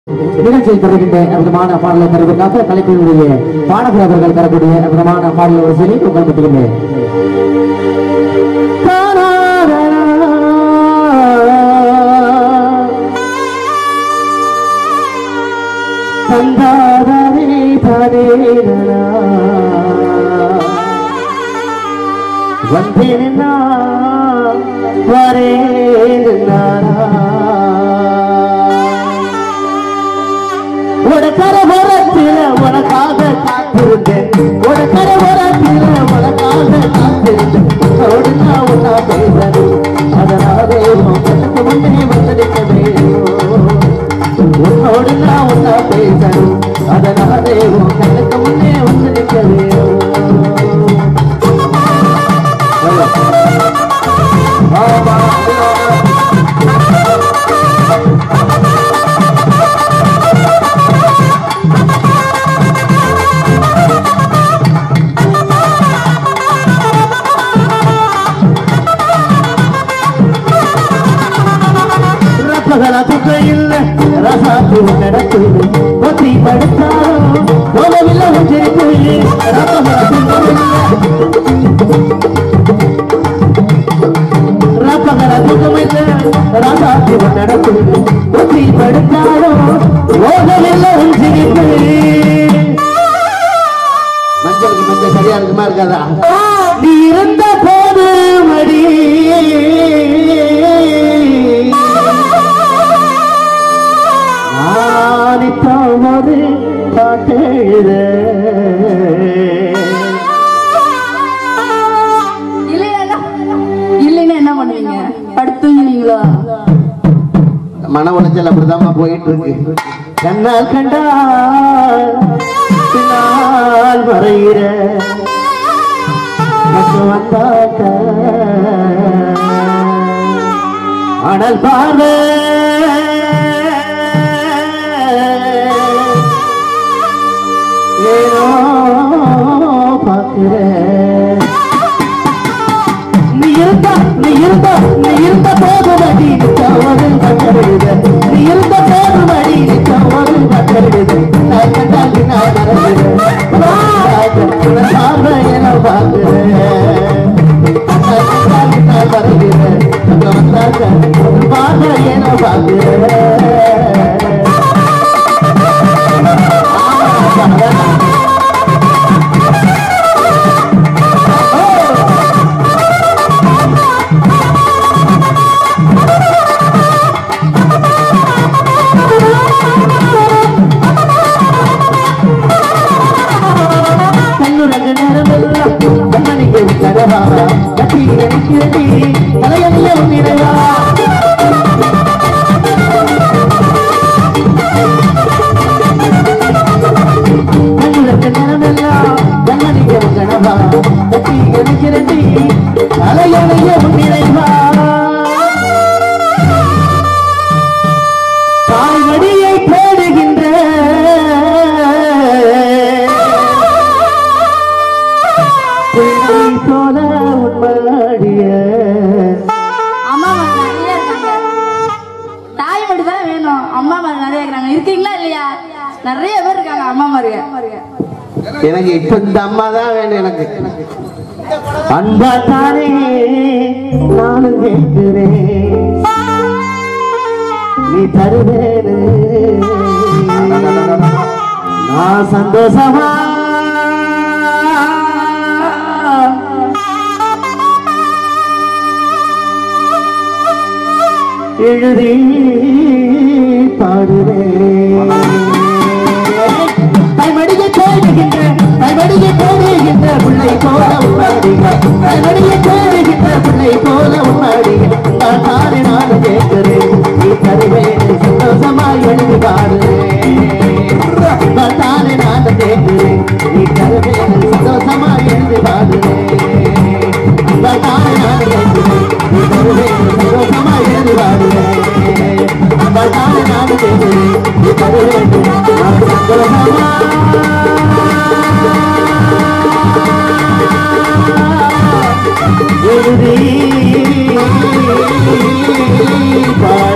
நிகழ்ச்சியில் தருகின்ற அற்புதமான பாடலை தருவதற்காக கலைக்குழுவுடைய பாடகர் அவர்கள் தரக்கூடிய அற்புதமான பாடல் வரிசையை உங்கள் மத்தியிலே தந்தாதே தரேனா வந்தேன் நான் வரேன் உனக்கரவரத்தில் உனக்காக காத்திருந்தேன் உனக்கரவரத்தில் உனக்காக காத்திருந்தேன் உன்னோடு நான் உன்னா பேசணும் அதனாலே உன் கண்ணுக்கு முன்னே வந்திருக்க வேணும் உன்னோடு நான் உன்னா பேசணும் அதனாலே உன் கண்ணுக்கு முன்னே வந்திருக்க வேணும் ரப்பகல துக்க இல்ல ரசாத்து நடத்து ஒத்தி படுத்தாலும் போகவில்ல உச்சரிப்பு ரப்பகல துக்க இல்ல ரப்பகல துக்கமில்ல ரசாத்து நடத்து ஒத்தி படுத்தாலும் போகவில்ல உச்சரிப்பு மஞ்சளுக்கு மஞ்சள் சரியா இருக்குமா இருக்காதா நீ இருந்த போது மடி ஆதித்தமது பாட்டெழுத இல்லையா இல்லைன்னா என்ன பண்ணுவீங்க படுத்துவீங்களா மன உளைச்சல் அப்படிதாம்மா போயிட்டு இருக்கு கண்ணால் கண்டால் பின்னால் மறையிற மட்டும் வந்தாக்க அனல் பார்வை ஏனோ பார்க்கிறேன் நீ இருந்த நீ இருந்த நீ இருந்த போது வழி நிற்காவது கட்டறிடுத நீ இருந்த போது வழி நிற்காவது கட்டறிடுது நான் கண்டாங்கி நான் மறந்துடுறேன் சார்ப என பார்க்கிறேன் நான் கண்டாங்கி நான் மறந்துடுறேன் அங்க வந்தாக்க பார்வை என பார்க்கிறேன் கண்ணுறங்க நேரமெல்லாம் கண்ணனிக்கு கடவா கட்டி அடிக்கிறடி தலையணிய நிறைவா கண்ணுறங்க நேரமெல்லாம் கண்ணனிக்கு கடவா கட்டி அடிக்கிறடி தலையணிய நிறைவா தாய்மடியை தேடுகின்ற பிள்ளை போல உண்மையாடிய அம்மா மாதிரி நிறைய இருக்காங்க தாய் மட்டும் தான் வேணும் அம்மா மாதிரி நிறைய இருக்காங்க இருக்கீங்களா இல்லையா நிறைய பேர் இருக்காங்க அம்மா மாதிரிங்க எனக்கு இப்ப இந்த அம்மா தான் வேணும் எனக்கு அன்பா தானே நானும் கேட்கிறேன் நீ தருவேனு நான் சந்தோஷமா எழுதி பாடுவேன் கைமடியை தேடுகின்ற கைமடியை தேடுகின்ற பிள்ளை போல உன்னாடிக கைமடியை தேடுகின்ற பிள்ளை போல உன்னாடிக நான் தானே நான் கேட்கிறேன் நீ தருவேன் சந்தோஷமாய் எழுதி பாடுவேன் நான் தானே நான் கேட்கிறேன் நீ தருவேன் சந்தோஷமாய் எழுதி பாடுவேன் நான் தானே நான் கேட்கிறேன் நீ தருவேன் சந்தோஷமாய் எழுதி பாடுவேன் நான் தானே நான் கேட்கிறேன் நீ தருவேன் நான் சந்தோஷமா எழுதி